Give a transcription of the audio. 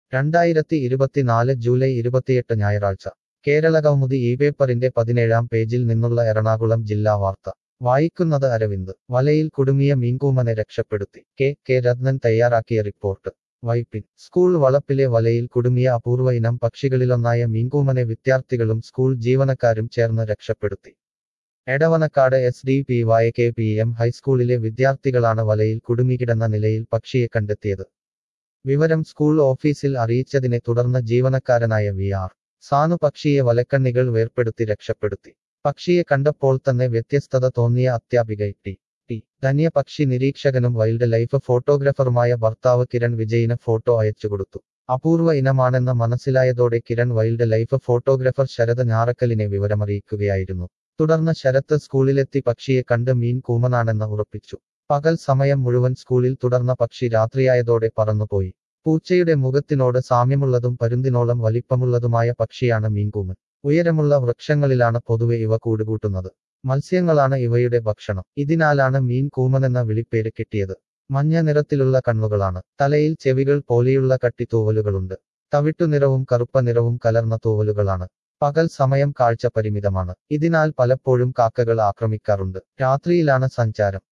രണ്ടായിരത്തി ഇരുപത്തിനാല് ജൂലൈ ഇരുപത്തിയെട്ട് ഞായറാഴ്ച കേരള കൗമുദി ഈ പേപ്പറിന്റെ പതിനേഴാം പേജിൽ നിന്നുള്ള എറണാകുളം ജില്ലാ വാർത്ത വായിക്കുന്നത് അരവിന്ദ് വലയിൽ കുടുങ്ങിയ മീൻകൂമനെ രക്ഷപ്പെടുത്തി കെ കെ രത്നൻ തയ്യാറാക്കിയ റിപ്പോർട്ട് വൈപ്പിൻ സ്കൂൾ വളപ്പിലെ വലയിൽ കുടുങ്ങിയ അപൂർവ ഇനം പക്ഷികളിലൊന്നായ മീൻകൂമനെ വിദ്യാർത്ഥികളും സ്കൂൾ ജീവനക്കാരും ചേർന്ന് രക്ഷപ്പെടുത്തി Edavanakkad S D P Y K P M ഹൈസ്കൂളിലെ വിദ്യാർത്ഥികളാണ് വലയിൽ കുടുങ്ങിക്കിടന്ന നിലയിൽ പക്ഷിയെ കണ്ടെത്തിയത് വിവരം സ്കൂൾ ഓഫീസിൽ അറിയിച്ചതിനെ തുടർന്ന് ജീവനക്കാരനായ വി ആർ സാനു പക്ഷിയെ വലക്കണ്ണികൾ വേർപ്പെടുത്തി രക്ഷപ്പെടുത്തി പക്ഷിയെ കണ്ടപ്പോൾ തന്നെ വ്യത്യസ്തത തോന്നിയ അധ്യാപിക ടി ടി ധന്യ പക്ഷി നിരീക്ഷകനും വൈൽഡ് ലൈഫ് ഫോട്ടോഗ്രാഫറുമായ ഭർത്താവ് കിരൺ വിജയിന് ഫോട്ടോ അയച്ചുകൊടുത്തു അപൂർവ ഇനമാണെന്ന് മനസ്സിലായതോടെ Kiran wildlife photographer Sarath ഞാറക്കലിനെ വിവരമറിയിക്കുകയായിരുന്നു തുടർന്ന് ശരത്ത് സ്കൂളിലെത്തി പക്ഷിയെ കണ്ട് മീൻ കൂമനാണെന്ന് ഉറപ്പിച്ചു പകൽ സമയം മുഴുവൻ സ്കൂളിൽ തുടർന്ന പക്ഷി രാത്രിയായതോടെ പറന്നുപോയി പൂച്ചയുടെ മുഖത്തിനോട് സാമ്യമുള്ളതും പരുന്തിനോളം വലിപ്പമുള്ളതുമായ പക്ഷിയാണ് മീൻകൂമൻ ഉയരമുള്ള വൃക്ഷങ്ങളിലാണ് പൊതുവെ ഇവ കൂടുകൂട്ടുന്നത് മത്സ്യങ്ങളാണ് ഇവയുടെ ഭക്ഷണം ഇതിനാലാണ് മീൻ കൂമനെന്ന വിളിപ്പേര് കിട്ടിയത് മഞ്ഞ നിറത്തിലുള്ള കണ്ണുകളാണ് തലയിൽ ചെവികൾ പോലെയുള്ള കട്ടിത്തൂവലുകളുണ്ട് തവിട്ടു നിറവും കറുപ്പ നിറവും കലർന്ന തൂവലുകളാണ് പകൽ സമയം കാഴ്ച പരിമിതമാണ് ഇതിനാൽ പലപ്പോഴും കാക്കകൾ ആക്രമിക്കാറുണ്ട് രാത്രിയിലാണ് സഞ്ചാരം